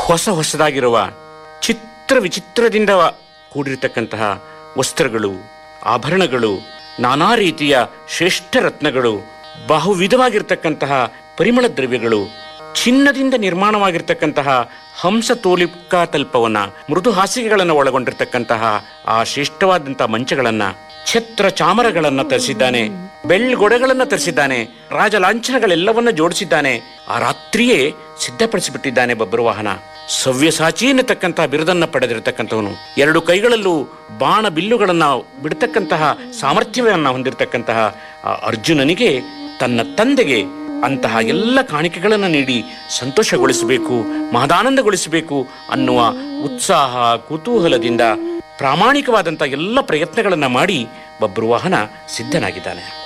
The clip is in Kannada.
ಹೊಸ ಹೊಸದಾಗಿರುವ ಚಿತ್ರ ವಿಚಿತ್ರದಿಂದ ಕೂಡಿರ್ತಕ್ಕಂತಹ ವಸ್ತ್ರಗಳು ಆಭರಣಗಳು ನಾನಾ ರೀತಿಯ ಶ್ರೇಷ್ಠ ರತ್ನಗಳು ಬಹುವಿಧವಾಗಿರ್ತಕ್ಕಂತಹ ಪರಿಮಳ ದ್ರವ್ಯಗಳು ಚಿನ್ನದಿಂದ ನಿರ್ಮಾಣವಾಗಿರ್ತಕ್ಕಂತಹ ಹಂಸ ತೋಲಿಕಾ ತಲ್ಪವನ್ನ ಮೃದು ಹಾಸಿಗೆಗಳನ್ನು ಒಳಗೊಂಡಿರ್ತಕ್ಕಂತಹ ಆ ಶ್ರೇಷ್ಠವಾದಂತಹ ಮಂಚಗಳನ್ನ ಛತ್ರ ಚಾಮರಗಳನ್ನ ತರಿಸಿದ್ದಾನೆ ಬೆಳ್ಗೊಡೆಗಳನ್ನ ತರಿಸಿದ್ದಾನೆ ರಾಜ ಲಾಂಛನಗಳೆಲ್ಲವನ್ನ ಜೋಡಿಸಿದ್ದಾನೆ ಆ ರಾತ್ರಿಯೇ ಸಿದ್ಧಪಡಿಸಿಬಿಟ್ಟಿದ್ದಾನೆ ಬಬ್ಬರು ವಾಹನ ಸವ್ಯಸಾಚಿ ಎನ್ನತಕ್ಕಂತಹ ಬಿರುದನ್ನ ಪಡೆದಿರತಕ್ಕಂಥವನು ಎರಡು ಕೈಗಳಲ್ಲೂ ಬಾಣ ಬಿಲ್ಲುಗಳನ್ನ ಬಿಡ್ತಕ್ಕಂತಹ ಸಾಮರ್ಥ್ಯವನ್ನ ಹೊಂದಿರತಕ್ಕಂತಹ ಆ ಅರ್ಜುನನಿಗೆ ತನ್ನ ತಂದೆಗೆ ಅಂತಹ ಎಲ್ಲ ಕಾಣಿಕೆಗಳನ್ನು ನೀಡಿ ಸಂತೋಷಗೊಳಿಸಬೇಕು ಮಹದಾನಂದಗೊಳಿಸಬೇಕು ಅನ್ನುವ ಉತ್ಸಾಹ ಕುತೂಹಲದಿಂದ ಪ್ರಾಮಾಣಿಕವಾದಂಥ ಎಲ್ಲ ಪ್ರಯತ್ನಗಳನ್ನು ಮಾಡಿ ಬಬ್ರುವಾಹನ ಸಿದ್ಧನಾಗಿದ್ದಾನೆ